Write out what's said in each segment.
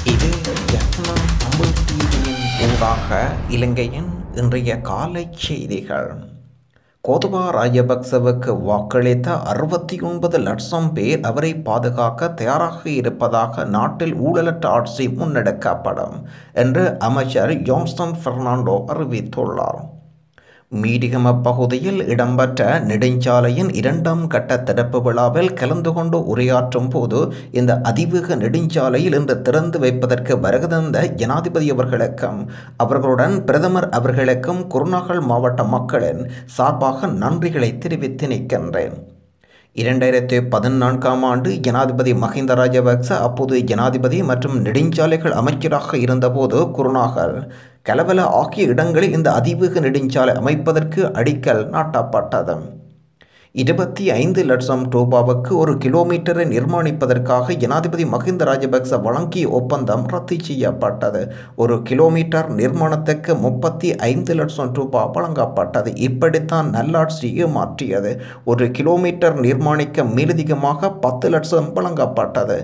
இது எஃப்னா தமிழ் டிவியின் ஊடாக இலங்கையின் இன்றைய காலை செய்திகள் கோதபா ராஜபக்சவுக்கு வாக்களித்த அறுபத்தி ஒன்பது லட்சம் பேர் அவரை பாதுகாக்க தயாராக இருப்பதாக நாட்டில் ஊழலற்ற ஆட்சி முன்னெடுக்கப்படும் என்று அமைச்சர் ஜோன்சன் பெர்னாண்டோ அறிவித்துள்ளார் மீடிகம பகுதியில் இடம்பெற்ற நெடுஞ்சாலையின் இரண்டாம் கட்ட திறப்பு விழாவில் கலந்து கொண்டு உரையாற்றும் போது இந்த அதிவேக நெடுஞ்சாலையில் இன்று திறந்து வைப்பதற்கு வருகதந்த ஜனாதிபதி அவர்களுக்கும் அவர்களுடன் பிரதமர் அவர்களுக்கும் குருநாகல் மாவட்ட மக்களின் சார்பாக நன்றிகளை தெரிவித்து நிற்கின்றேன் இரண்டாயிரத்தி பதினான்காம் ஆண்டு ஜனாதிபதி மஹிந்த ராஜபக்ச அப்போது ஜனாதிபதி மற்றும் நெடுஞ்சாலைகள் அமைச்சராக இருந்தபோது குருநாகல் கலவல ஆகிய இடங்களில் இந்த அதிவேக நெடுஞ்சாலை அமைப்பதற்கு அடிக்கல் நாட்டப்பட்டது இருபத்தி ஐந்து லட்சம் ரூபாவுக்கு ஒரு கிலோமீட்டரை நிர்மாணிப்பதற்காக ஜனாதிபதி மஹிந்த ராஜபக்ச வழங்கிய ஒப்பந்தம் ரத்து செய்யப்பட்டது ஒரு கிலோமீட்டர் நிர்மாணத்துக்கு முப்பத்தி ஐந்து லட்சம் ரூபாய் வழங்கப்பட்டது இப்படித்தான் நல்லாட்சி மாற்றியது ஒரு கிலோமீட்டர் நிர்மாணிக்க மேலதிகமாக பத்து லட்சம் வழங்கப்பட்டது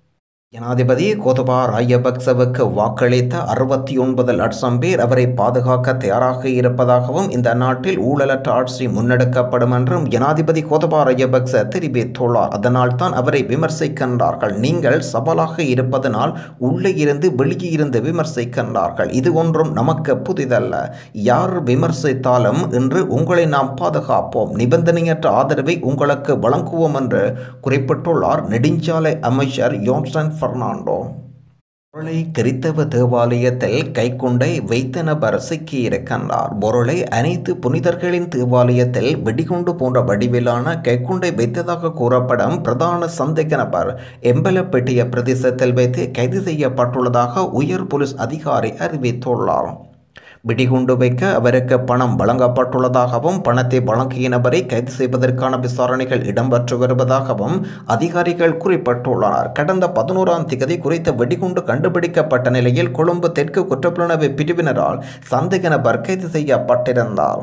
ஜனாதிபதி கோதபா ராஜபக்சவுக்கு வாக்களித்த அறுபத்தி ஒன்பது லட்சம் பேர் அவரை பாதுகாக்க தயாராக இருப்பதாகவும் இந்த நாட்டில் ஊழலற்ற ஆட்சி முன்னெடுக்கப்படும் என்றும் ஜனாதிபதி கோதபா ராஜபக்ச தெரிவித்துள்ளார் அதனால் தான் அவரை விமர்சிக்கின்றார்கள் நீங்கள் சவாலாக இருப்பதனால் உள்ளே இருந்து வெளியே இருந்து விமர்சிக்கின்றார்கள் இது ஒன்றும் நமக்கு புதிதல்ல யார் விமர்சித்தாலும் இன்று உங்களை நாம் பாதுகாப்போம் நிபந்தனையற்ற ஆதரவை உங்களுக்கு வழங்குவோம் என்று குறிப்பிட்டுள்ளார் நெடுஞ்சாலை அமைச்சர் யோன்சன் பெர்னாண்டோ பொருளை கிறித்தவ தேவாலயத்தில் கைக்குண்டை வைத்த நபர் சிக்கியிருக்கின்றார் பொருளை அனைத்து புனிதர்களின் தேவாலயத்தில் வெடிகுண்டு போன்ற வடிவிலான கைக்குண்டை வைத்ததாக கூறப்படும் பிரதான சந்தேக நபர் எம்பலப்பெட்டிய பிரதேசத்தில் வைத்து கைது செய்யப்பட்டுள்ளதாக உயர் போலீஸ் அதிகாரி அறிவித்துள்ளார் வெடிகுண்டு வைக்க அவருக்கு பணம் வழங்கப்பட்டுள்ளதாகவும் பணத்தை வழங்கிய நபரை கைது செய்வதற்கான விசாரணைகள் இடம்பெற்று வருவதாகவும் அதிகாரிகள் குறிப்பிட்டுள்ளனர் கடந்த பதினோராம் திகதி குறித்த வெடிகுண்டு கண்டுபிடிக்கப்பட்ட நிலையில் கொழும்பு தெற்கு குற்றப்புலனாய்வு பிரிவினரால் சந்தேக நபர் கைது செய்யப்பட்டிருந்தார்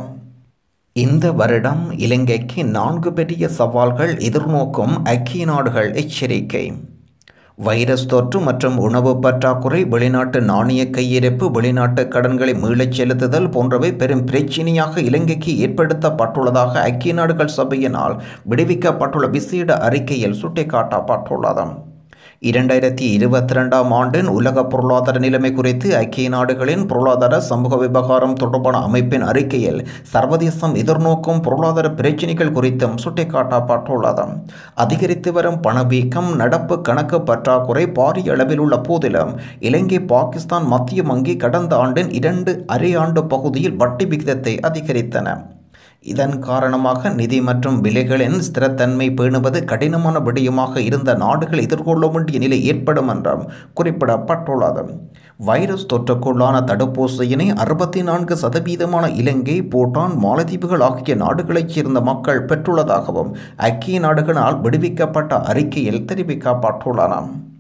இந்த வருடம் இலங்கைக்கு நான்கு பெரிய சவால்கள் எதிர்நோக்கும் ஐக்கிய நாடுகள் எச்சரிக்கை வைரஸ் தொற்று மற்றும் உணவு பற்றாக்குறை வெளிநாட்டு நாணய கையிருப்பு வெளிநாட்டு கடன்களை மீளச் செலுத்துதல் போன்றவை பெரும் பிரச்சினையாக இலங்கைக்கு ஏற்படுத்தப்பட்டுள்ளதாக ஐக்கிய நாடுகள் சபையினால் விடுவிக்கப்பட்டுள்ள விசேட அறிக்கையில் சுட்டிக்காட்டப்பட்டுள்ளது இரண்டாயிரத்தி இருபத்தி ரெண்டாம் ஆண்டின் உலக பொருளாதார நிலைமை குறித்து ஐக்கிய நாடுகளின் பொருளாதார சமூக விவகாரம் தொடர்பான அமைப்பின் அறிக்கையில் சர்வதேசம் எதிர்நோக்கும் பொருளாதார பிரச்சினைகள் குறித்தும் சுட்டிக்காட்டப்பட்டுள்ளது அதிகரித்து வரும் பணவீக்கம் நடப்பு கணக்கு பற்றாக்குறை பாரிய அளவில் உள்ள போதிலும் இலங்கை பாகிஸ்தான் மத்திய வங்கி கடந்த ஆண்டின் இரண்டு அரை ஆண்டு பகுதியில் வட்டி விகிதத்தை அதிகரித்தன இதன் காரணமாக நிதி மற்றும் விலைகளின் ஸ்திரத்தன்மை பேணுவது கடினமான விடயமாக இருந்த நாடுகள் எதிர்கொள்ள வேண்டிய நிலை ஏற்படும் என்றும் குறிப்பிடப்பட்டுள்ளது வைரஸ் தொற்றுக்குள்ளான தடுப்பூசியினை அறுபத்தி நான்கு சதவீதமான இலங்கை பூட்டான் மாலத்தீவுகள் ஆகிய நாடுகளைச் சேர்ந்த மக்கள் பெற்றுள்ளதாகவும் ஐக்கிய நாடுகளால் விடுவிக்கப்பட்ட அறிக்கையில் தெரிவிக்கப்பட்டுள்ளன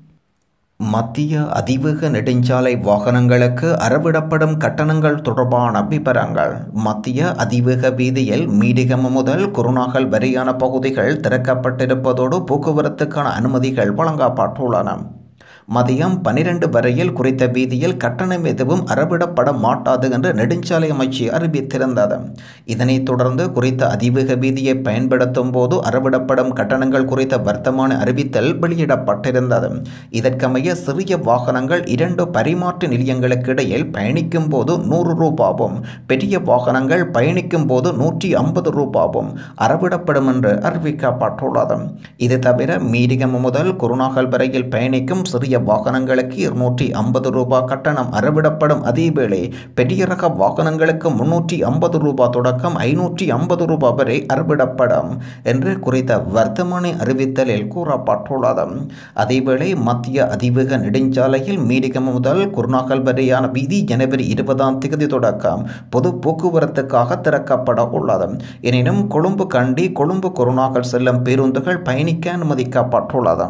மத்திய அதிவேக நெடுஞ்சாலை வாகனங்களுக்கு அறவிடப்படும் கட்டணங்கள் தொடர்பான விவரங்கள் மத்திய அதிவேக வீதியில் மீடிகம் முதல் குருநாகல் வரையான பகுதிகள் திறக்கப்பட்டிருப்பதோடு போக்குவரத்துக்கான அனுமதிகள் வழங்கப்பட்டுள்ளன மதியம் பனிரெண்டு வரையில் குறித்த வீதியில் கட்டணம் எதுவும் அறவிடப்பட மாட்டாது என்று நெடுஞ்சாலை அமைச்சு அறிவித்திருந்தது இதனைத் தொடர்ந்து குறித்த அதிவேக வீதியை பயன்படுத்தும் போது அறவிடப்படும் கட்டணங்கள் குறித்த வர்த்தமான அறிவித்தல் வெளியிடப்பட்டிருந்தது இதற்கமைய சிறிய வாகனங்கள் இரண்டு பரிமாற்ற நிலையங்களுக்கு இடையில் பயணிக்கும் போது நூறு ரூபாவும் பெரிய வாகனங்கள் பயணிக்கும் போது நூற்றி ஐம்பது ரூபாவும் அறவிடப்படும் என்று அறிவிக்கப்பட்டுள்ளது இது தவிர மீடிகம் முதல் குருநாகல் வரையில் பயணிக்கும் சிறிய வாகனங்களுக்கு இருநூற்றி ஐம்பது ரூபாய் கட்டணம் அறவிடப்படும் அதேவேளை பெரிய ரக வாகனங்களுக்கு முன்னூற்றி ஐம்பது ரூபாய் தொடக்கம் ஐநூற்றி ஐம்பது ரூபாய் வரை அறவிடப்படும் என்று குறித்த வர்த்தமானி அறிவித்தலில் கூறப்பட்டுள்ளது அதேவேளை மத்திய அதிவேக நெடுஞ்சாலையில் மீடிகம் முதல் குருநாகல் வரையான வீதி ஜனவரி இருபதாம் தேதி தொடக்கம் பொது போக்குவரத்துக்காக திறக்கப்பட உள்ளது எனினும் கொழும்பு கண்டி கொழும்பு குருநாகல் செல்லும் பேருந்துகள் பயணிக்க அனுமதிக்கப்பட்டுள்ளது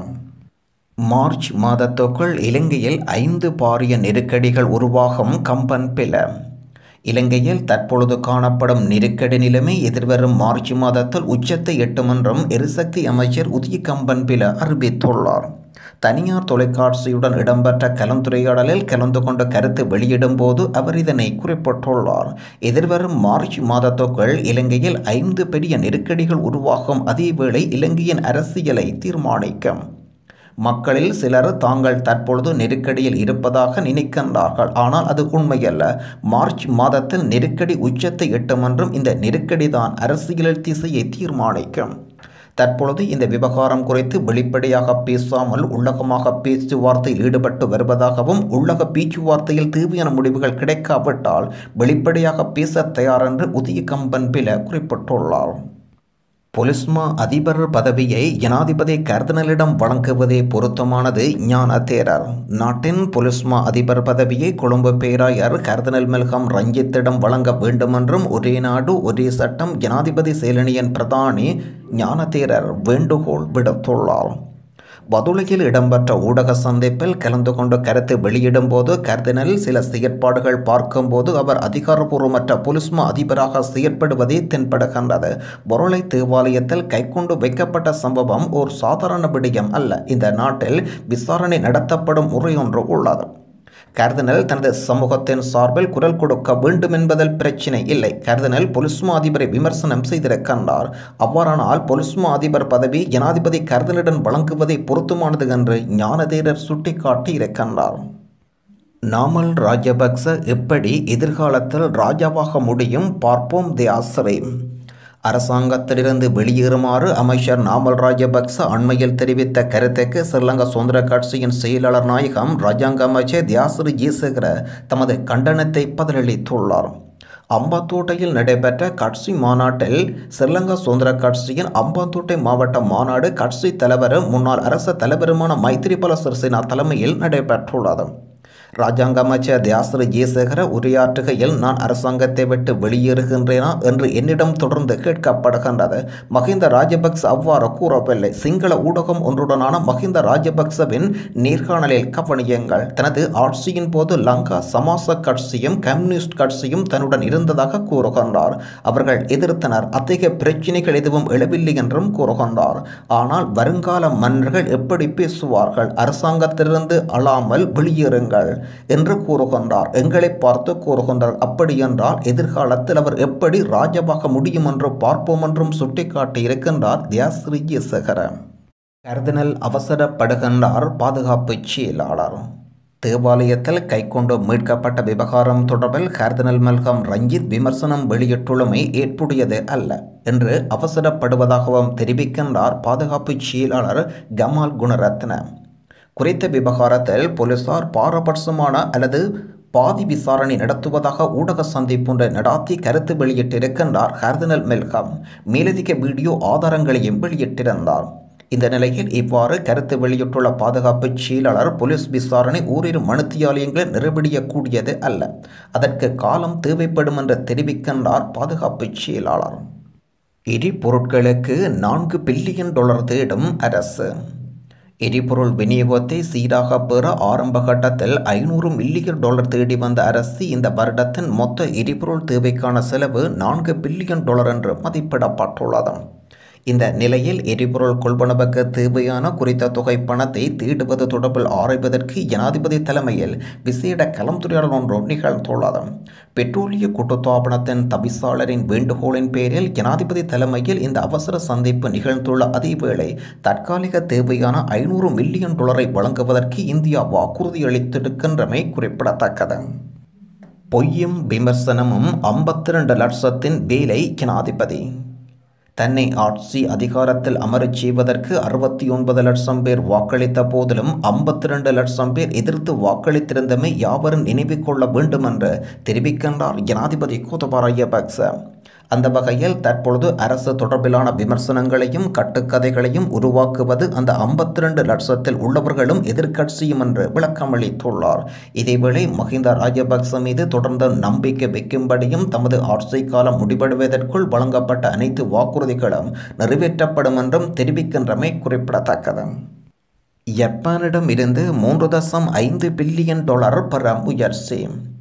மார்ச் மாதத்துக்குள் இலங்கையில் ஐந்து பாரிய நெருக்கடிகள் உருவாகும் கம்பன் பில இலங்கையில் தற்பொழுது காணப்படும் நெருக்கடி நிலைமை எதிர்வரும் மார்ச் மாதத்தில் உச்சத்தை எட்டும் என்றும் எரிசக்தி அமைச்சர் உதய கம்பன் பில அறிவித்துள்ளார் தனியார் தொலைக்காட்சியுடன் இடம்பெற்ற கலந்துரையாடலில் கலந்து கொண்ட கருத்து வெளியிடும் போது அவர் இதனை குறிப்பிட்டுள்ளார் எதிர்வரும் மார்ச் மாதத்துக்குள் இலங்கையில் ஐந்து பெரிய நெருக்கடிகள் உருவாகும் அதேவேளை இலங்கையின் அரசியலை தீர்மானிக்கும் மக்களில் சிலர் தாங்கள் தற்பொழுது நெருக்கடியில் இருப்பதாக நினைக்கின்றார்கள் ஆனால் அது உண்மையல்ல மார்ச் மாதத்தில் நெருக்கடி உச்சத்தை எட்டும் என்றும் இந்த நெருக்கடிதான் அரசியல் திசையை தீர்மானிக்கும் தற்பொழுது இந்த விவகாரம் குறித்து வெளிப்படையாக பேசாமல் உள்ளகமாக பேச்சுவார்த்தையில் ஈடுபட்டு வருவதாகவும் உள்ளக பேச்சுவார்த்தையில் தேவையான முடிவுகள் கிடைக்காவிட்டால் வெளிப்படையாக பேச தயார் என்று உதய கம்பன் பில குறிப்பிட்டுள்ளார் பொலிஸ்மா அதிபர் பதவியை ஜனாதிபதி கர்தனலிடம் வழங்குவதே பொருத்தமானது ஞான தேரர் நாட்டின் பொலிஸ்மா அதிபர் பதவியை கொழும்பு பேராயர் கர்தனல் மெல்கம் ரஞ்சித்திடம் வழங்க வேண்டுமென்றும் ஒரே நாடு ஒரே சட்டம் ஜனாதிபதி செயலணியின் பிரதானி ஞான தேரர் வேண்டுகோள் விடுத்துள்ளார் வதுளையில் இடம்பெற்ற ஊடக சந்திப்பில் கலந்து கொண்டு கருத்து வெளியிடும் போது கர்தினல் சில செயற்பாடுகள் பார்க்கும்போது அவர் அதிகாரப்பூர்வமற்ற பொலிஸ்மா அதிபராக செயற்படுவதே தென்படுகின்றது பொருளை தேவாலயத்தில் கைக்கொண்டு வைக்கப்பட்ட சம்பவம் ஒரு சாதாரண விடயம் அல்ல இந்த நாட்டில் விசாரணை நடத்தப்படும் முறையொன்று உள்ளது கர்தினல் தனது சமூகத்தின் சார்பில் குரல் கொடுக்க வேண்டும் என்பதில் பிரச்சினை இல்லை கர்தினல் பொலிஸ்மா அதிபரை விமர்சனம் செய்திருக்கின்றார் அவ்வாறானால் பொலிஸ்மா அதிபர் பதவி ஜனாதிபதி கர்தினலிடம் வழங்குவதை பொருத்தமானது என்று ஞானதேரர் சுட்டிக்காட்டி இருக்கின்றார் நாமல் ராஜபக்ச எப்படி எதிர்காலத்தில் ராஜாவாக முடியும் பார்ப்போம் தி ஆசிரை அரசாங்கத்திலிருந்து வெளியேறுமாறு அமைச்சர் நாமல் ராஜபக்ச அண்மையில் தெரிவித்த கருத்துக்கு ஸ்ரீலங்கா சுதந்திர கட்சியின் செயலாளர் நாயகம் ராஜாங்க அமைச்சர் தியாசிரி ஜீசகர தமது கண்டனத்தை பதிலளித்துள்ளார் அம்பாத்தோட்டையில் நடைபெற்ற கட்சி மாநாட்டில் ஸ்ரீலங்கா சுதந்திர கட்சியின் அம்பாத்தோட்டை மாவட்ட மாநாடு கட்சி தலைவரும் முன்னாள் அரசு தலைவருமான மைத்திரிபால சிறிசேனா தலைமையில் நடைபெற்றுள்ளது ராஜாங்க அமைச்சர் தியாசிரி ஜெயசேகர உரையாற்றுகையில் நான் அரசாங்கத்தை விட்டு வெளியேறுகின்றேனா என்று என்னிடம் தொடர்ந்து கேட்கப்படுகின்றது மஹிந்த ராஜபக்ச அவ்வாறு கூறவில்லை சிங்கள ஊடகம் ஒன்றுடனான மஹிந்த ராஜபக்சவின் நேர்காணலில் கவனியுங்கள் தனது ஆட்சியின் போது லங்கா சமாச கட்சியும் கம்யூனிஸ்ட் கட்சியும் தன்னுடன் இருந்ததாக கூறுகின்றார் அவர்கள் எதிர்த்தனர் அத்தகைய பிரச்சினைகள் எதுவும் எழவில்லை என்றும் கூறுகின்றார் ஆனால் வருங்கால மன்னர்கள் எப்படி பேசுவார்கள் அரசாங்கத்திலிருந்து அழாமல் வெளியேறுங்கள் என்று கூறுகின்றார் எங்களை பார்த்து கூறுகின்றார் அப்படியென்றால் எதிர்காலத்தில் அவர் எப்படி ராஜாவாக முடியும் என்று பார்ப்போம் என்றும் சுட்டிக்காட்டி இருக்கின்றார் தியாஸ்ரீ சேகர கர்தினல் அவசரப்படுகின்றார் பாதுகாப்பு செயலாளர் தேவாலயத்தில் கைக்கொண்டு மீட்கப்பட்ட விவகாரம் தொடர்பில் கர்தினல் மல்கம் ரஞ்சித் விமர்சனம் வெளியிட்டுள்ளமை ஏற்புடையது அல்ல என்று அவசரப்படுவதாகவும் தெரிவிக்கின்றார் பாதுகாப்பு செயலாளர் கமால் குணரத்ன குறித்த விவகாரத்தில் போலீசார் பாரபட்சமான அல்லது பாதி விசாரணை நடத்துவதாக ஊடக சந்திப்பொன்றை நடாத்தி கருத்து வெளியிட்டிருக்கின்றார் ஹர்தினல் மெல்கம் மேலதிக வீடியோ ஆதாரங்களையும் வெளியிட்டிருந்தார் இந்த நிலையில் இவ்வாறு கருத்து வெளியிட்டுள்ள பாதுகாப்பு செயலாளர் போலீஸ் விசாரணை ஓரிரு மனுத்தியாலயங்களில் நிறைவடையக்கூடியது அல்ல அதற்கு காலம் தேவைப்படும் என்று தெரிவிக்கின்றார் பாதுகாப்பு செயலாளர் எரிபொருட்களுக்கு நான்கு பில்லியன் டாலர் தேடும் அரசு எரிபொருள் விநியோகத்தை சீராக பெற ஆரம்ப கட்டத்தில் ஐநூறு மில்லியன் டாலர் தேடி வந்த அரசு இந்த வருடத்தின் மொத்த எரிபொருள் தேவைக்கான செலவு நான்கு பில்லியன் டாலர் என்று மதிப்பிடப்பட்டுள்ளது இந்த நிலையில் எரிபொருள் கொள்வனவுக்கு தேவையான குறித்த தொகை பணத்தை தேடுவது தொடர்பில் ஆராய்வதற்கு ஜனாதிபதி தலைமையில் விசேட கலந்துரையாடல் ஒன்று நிகழ்ந்துள்ளது பெட்ரோலிய கூட்டுத்தாபனத்தின் தவிசாளரின் வேண்டுகோளின் பேரில் ஜனாதிபதி தலைமையில் இந்த அவசர சந்திப்பு நிகழ்ந்துள்ள அதேவேளை தற்காலிக தேவையான ஐநூறு மில்லியன் டாலரை வழங்குவதற்கு இந்தியா வாக்குறுதியளித்திருக்கின்றமை குறிப்பிடத்தக்கது பொய்யும் விமர்சனமும் ஐம்பத்தி ரெண்டு லட்சத்தின் வேலை ஜனாதிபதி தன்னை ஆட்சி அதிகாரத்தில் அமரச் செய்வதற்கு அறுபத்தி ஒன்பது லட்சம் பேர் வாக்களித்த போதிலும் ஐம்பத்தி ரெண்டு லட்சம் பேர் எதிர்த்து வாக்களித்திருந்தமை யாவரும் நினைவு கொள்ள வேண்டும் என்று தெரிவிக்கின்றார் ஜனாதிபதி கோத்தபாராயபக்ச அந்த வகையில் தற்பொழுது அரசு தொடர்பிலான விமர்சனங்களையும் கட்டுக்கதைகளையும் உருவாக்குவது அந்த ஐம்பத்தி ரெண்டு லட்சத்தில் உள்ளவர்களும் எதிர்க்கட்சியும் என்று விளக்கமளித்துள்ளார் இதேவேளை மஹிந்த ராஜபக்ச மீது தொடர்ந்து நம்பிக்கை வைக்கும்படியும் தமது ஆட்சி காலம் முடிவடைவதற்குள் வழங்கப்பட்ட அனைத்து வாக்குறுதிகளும் நிறைவேற்றப்படும் என்றும் தெரிவிக்கின்றமை குறிப்பிடத்தக்கது ஜப்பானிடம் இருந்து மூன்று தசம் ஐந்து பில்லியன் டாலர் பெற முயற்சி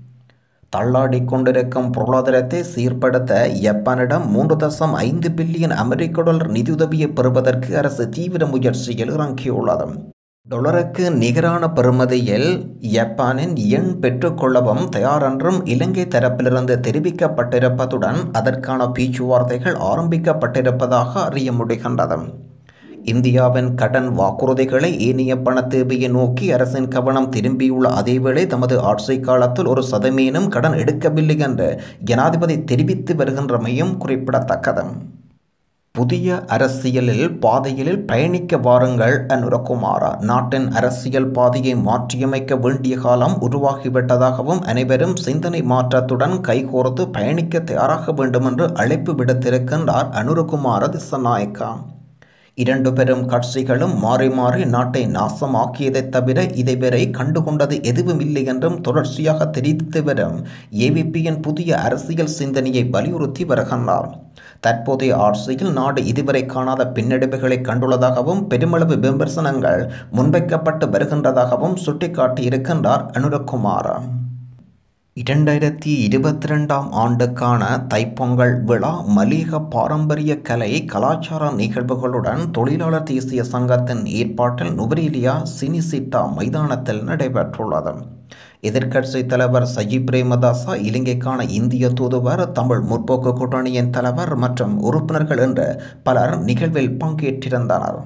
தள்ளாடி கொண்டிருக்கும் பொருளாதாரத்தை சீர்படுத்த ஜப்பானிடம் மூன்று தசம் ஐந்து பில்லியன் அமெரிக்க டாலர் நிதியுதவியை பெறுவதற்கு அரசு தீவிர முயற்சியில் இறங்கியுள்ளது டொலருக்கு நிகரான பெறுமதியில் ஜப்பானின் எண் பெற்றுக்கொள்ளவும் தயாரென்றும் இலங்கை தரப்பிலிருந்து தெரிவிக்கப்பட்டிருப்பதுடன் அதற்கான பேச்சுவார்த்தைகள் ஆரம்பிக்கப்பட்டிருப்பதாக அறிய முடிகின்றது இந்தியாவின் கடன் வாக்குறுதிகளை ஏனைய பண தேவையை நோக்கி அரசின் கவனம் திரும்பியுள்ள அதேவேளை தமது ஆட்சி காலத்தில் ஒரு சதமீனம் கடன் எடுக்கவில்லை என்று ஜனாதிபதி தெரிவித்து வருகின்றமையும் குறிப்பிடத்தக்கது புதிய அரசியலில் பாதையில் பயணிக்க வாருங்கள் அனுரகுமாரா நாட்டின் அரசியல் பாதையை மாற்றியமைக்க வேண்டிய காலம் உருவாகிவிட்டதாகவும் அனைவரும் சிந்தனை மாற்றத்துடன் கைகோர்த்து பயணிக்க தயாராக வேண்டும் என்று அழைப்பு விடுத்திருக்கின்றார் அனுரகுமார திசநாயக்கா இரண்டு பெரும் கட்சிகளும் மாறி மாறி நாட்டை நாசமாக்கியதைத் தவிர இதுவரை கண்டுகொண்டது எதுவும் இல்லை என்றும் தொடர்ச்சியாக தெரிவித்து வரும் ஏவிபியின் புதிய அரசியல் சிந்தனையை வலியுறுத்தி வருகின்றார் தற்போதைய ஆட்சியில் நாடு இதுவரை காணாத பின்னடைவுகளை கண்டுள்ளதாகவும் பெருமளவு விமர்சனங்கள் முன்வைக்கப்பட்டு வருகின்றதாகவும் சுட்டிக்காட்டியிருக்கின்றார் அனுரகுமார் இரண்டாயிரத்தி இருபத்தி ரெண்டாம் ஆண்டுக்கான தைப்பொங்கல் விழா மலிக பாரம்பரிய கலை கலாச்சார நிகழ்வுகளுடன் தொழிலாளர் தேசிய சங்கத்தின் ஏற்பாட்டில் நுவரேலியா சினிசிட்டா மைதானத்தில் நடைபெற்றுள்ளது எதிர்க்கட்சி தலைவர் சஜிப் பிரேமதாசா இலங்கைக்கான இந்திய தூதுவர் தமிழ் முற்போக்கு கூட்டணியின் தலைவர் மற்றும் உறுப்பினர்கள் என்று பலர் நிகழ்வில் பங்கேற்றிருந்தனர்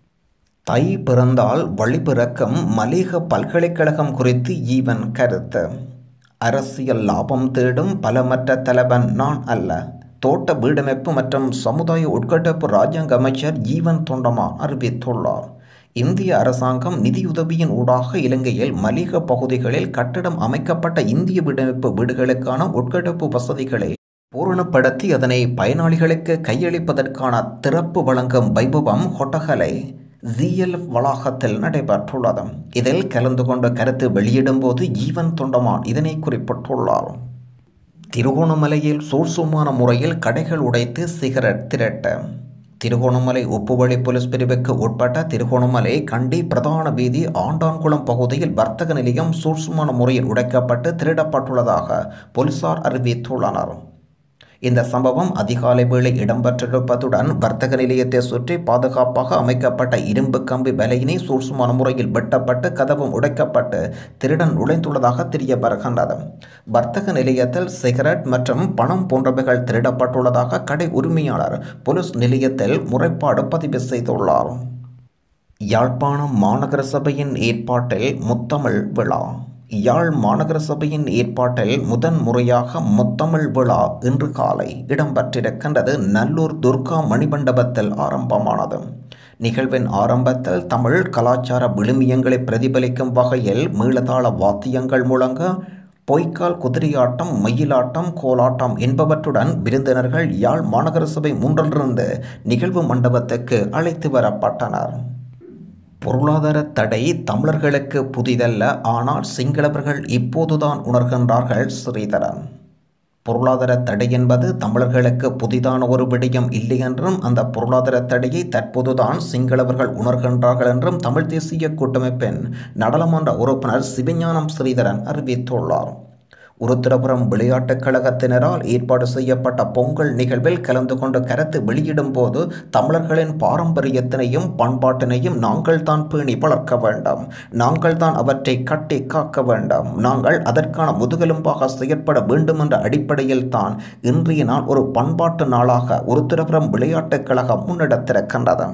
தை பிறந்தால் வழிபிறக்கும் மலிக பல்கலைக்கழகம் குறித்து ஈவன் கருத்து அரசியல் லாபம் தேடும் பலமற்ற தலைவன் நான் அல்ல தோட்ட வீடமைப்பு மற்றும் சமுதாய உட்கட்டப்பு ராஜாங்க அமைச்சர் ஜீவன் தொண்டமான் அறிவித்துள்ளார் இந்திய அரசாங்கம் நிதியுதவியின் ஊடாக இலங்கையில் மலிக பகுதிகளில் கட்டடம் அமைக்கப்பட்ட இந்திய வீடமைப்பு வீடுகளுக்கான உட்கட்டப்பு வசதிகளை பூரணப்படுத்தி அதனை பயனாளிகளுக்கு கையளிப்பதற்கான திறப்பு வழங்கும் வைபவம் கொட்டகலை ஜிஎல்எஃப் வளாகத்தில் நடைபெற்றுள்ளது இதில் கலந்து கொண்ட கருத்து வெளியிடும்போது ஜீவன் தொண்டமான் இதனை குறிப்பிட்டுள்ளார் திருகோணமலையில் சூழ்சுமான முறையில் கடைகள் உடைத்து சிகரெட் திரட்ட திருகோணமலை உப்புவழி போலீஸ் பிரிவுக்கு உட்பட்ட திருகோணமலை கண்டி பிரதான வீதி ஆண்டான்குளம் பகுதியில் வர்த்தக நிலையம் சூழ்சுமான முறையில் உடைக்கப்பட்டு திருடப்பட்டுள்ளதாக போலீசார் அறிவித்துள்ளனர் இந்த சம்பவம் அதிகாலை வேளை இடம்பெற்றிருப்பதுடன் வர்த்தக நிலையத்தை சுற்றி பாதுகாப்பாக அமைக்கப்பட்ட இரும்பு கம்பி வலையினை சூழ்சுமான முறையில் வெட்டப்பட்டு கதவும் உடைக்கப்பட்டு திருடன் நுழைந்துள்ளதாக தெரிய வருகின்றது வர்த்தக நிலையத்தில் சிகரெட் மற்றும் பணம் போன்றவைகள் திருடப்பட்டுள்ளதாக கடை உரிமையாளர் போலீஸ் நிலையத்தில் முறைப்பாடு பதிவு செய்துள்ளார் யாழ்ப்பாணம் மாநகர சபையின் ஏற்பாட்டில் முத்தமிழ் விழா யாழ் மாநகர சபையின் ஏற்பாட்டில் முதன் முறையாக முத்தமிழ் விழா இன்று காலை இடம்பெற்றிருக்கின்றது நல்லூர் துர்கா மணிமண்டபத்தில் ஆரம்பமானது நிகழ்வின் ஆரம்பத்தில் தமிழ் கலாச்சார விழுமியங்களை பிரதிபலிக்கும் வகையில் மீளதாள வாத்தியங்கள் முழங்க பொய்க்கால் குதிரையாட்டம் மயிலாட்டம் கோலாட்டம் என்பவற்றுடன் விருந்தினர்கள் யாழ் மாநகர சபை மூன்றிலிருந்து நிகழ்வு மண்டபத்துக்கு அழைத்து வரப்பட்டனர் பொருளாதார தடை தமிழர்களுக்கு புதிதல்ல ஆனால் சிங்களவர்கள் இப்போதுதான் உணர்கின்றார்கள் ஸ்ரீதரன் பொருளாதார தடை என்பது தமிழர்களுக்கு புதிதான ஒரு விடயம் இல்லை என்றும் அந்த பொருளாதார தடையை தற்போதுதான் சிங்களவர்கள் உணர்கின்றார்கள் என்றும் தமிழ் தேசிய கூட்டமைப்பின் நாடாளுமன்ற உறுப்பினர் சிவஞானம் ஸ்ரீதரன் அறிவித்துள்ளார் உருத்திரபுரம் விளையாட்டுக் கழகத்தினரால் ஏற்பாடு செய்யப்பட்ட பொங்கல் நிகழ்வில் கலந்து கொண்டு கருத்து வெளியிடும் போது தமிழர்களின் பாரம்பரியத்தினையும் பண்பாட்டினையும் நாங்கள் தான் பேணி வளர்க்க வேண்டும் நாங்கள் தான் அவற்றை கட்டி காக்க வேண்டும் நாங்கள் அதற்கான முதுகெலும்பாக செயற்பட வேண்டும் என்ற அடிப்படையில் தான் இன்றைய நாள் ஒரு பண்பாட்டு நாளாக உருத்திரபுரம் விளையாட்டுக் கழகம் முன்னெடுத்திருக்கின்றது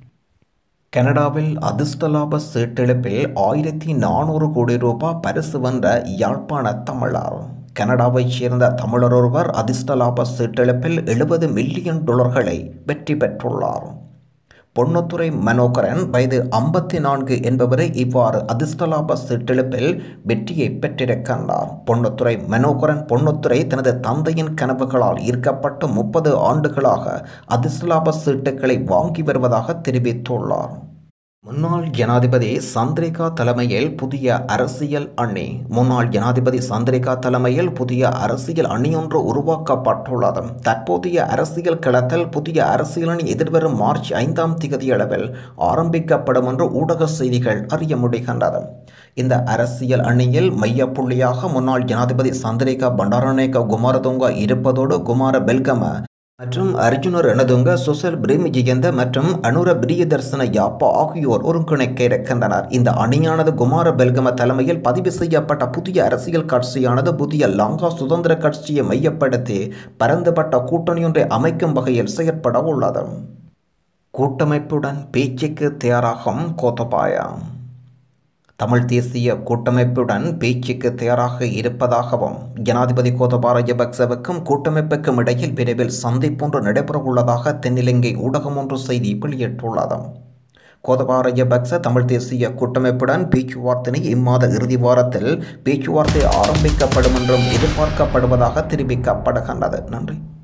கனடாவில் அதிர்ஷ்டலாப சீட்டெழுப்பில் ஆயிரத்தி நானூறு கோடி ரூபாய் பரிசு வென்ற யாழ்ப்பாண தமிழர் கனடாவைச் சேர்ந்த தமிழர் ஒருவர் அதிர்ஷ்டலாப சீட்டெழுப்பில் எழுபது மில்லியன் டாலர்களை வெற்றி பெற்றுள்ளார் பொன்னுத்துறை மனோகரன் வயது ஐம்பத்தி நான்கு என்பவரை இவ்வாறு அதிர்ஷ்டலாப சீட்டெழுப்பில் வெற்றியை பெற்றிருக்கின்றார் பொன்னுத்துறை மனோகரன் பொன்னுத்துறை தனது தந்தையின் கனவுகளால் ஈர்க்கப்பட்டு முப்பது ஆண்டுகளாக அதிர்ஷ்டலாப சீட்டுகளை வாங்கி வருவதாக தெரிவித்துள்ளார் முன்னாள் ஜனாதிபதி சந்திரிகா தலைமையில் புதிய அரசியல் அணி முன்னாள் ஜனாதிபதி சந்திரிகா தலைமையில் புதிய அரசியல் அணியொன்று உருவாக்கப்பட்டுள்ளது தற்போதைய அரசியல் களத்தில் புதிய அரசியல் அணி எதிர்வரும் மார்ச் ஐந்தாம் திகதியளவில் ஆரம்பிக்கப்படும் என்று ஊடக செய்திகள் அறிய முடிகின்றது இந்த அரசியல் அணியில் மையப்புள்ளியாக முன்னாள் ஜனாதிபதி சந்திரிகா பண்டாரநாயக்க குமாரதுங்க இருப்பதோடு குமார பெல்கம மற்றும் அர்ஜுன ரணதுங்க சுசல் பிரேமிஜயந்த மற்றும் அனுர பிரியதர்சன யாப்பா ஆகியோர் ஒருங்கிணைக்க இருக்கின்றனர் இந்த அணியானது குமார பெல்கம தலைமையில் பதிவு செய்யப்பட்ட புதிய அரசியல் கட்சியானது புதிய லங்கா சுதந்திர கட்சியை மையப்படுத்தி பரந்துபட்ட கூட்டணியொன்றை அமைக்கும் வகையில் செயற்பட உள்ளது கூட்டமைப்புடன் பேச்சுக்கு தயாராகும் கோத்தபாயா தமிழ் தேசிய கூட்டமைப்புடன் பேச்சுக்கு தயாராக இருப்பதாகவும் ஜனாதிபதி கோத்தபா ராஜபக்சவுக்கும் கூட்டமைப்புக்கும் இடையில் விரைவில் சந்திப்பொன்று நடைபெறவுள்ளதாக தென்னிலங்கை ஊடகம் ஒன்று செய்தி வெளியிட்டுள்ளது கோதபா ராஜபக்ச தமிழ் தேசிய கூட்டமைப்புடன் பேச்சுவார்த்தை இம்மாத இறுதி வாரத்தில் பேச்சுவார்த்தை ஆரம்பிக்கப்படும் என்றும் எதிர்பார்க்கப்படுவதாக தெரிவிக்கப்படுகின்றது நன்றி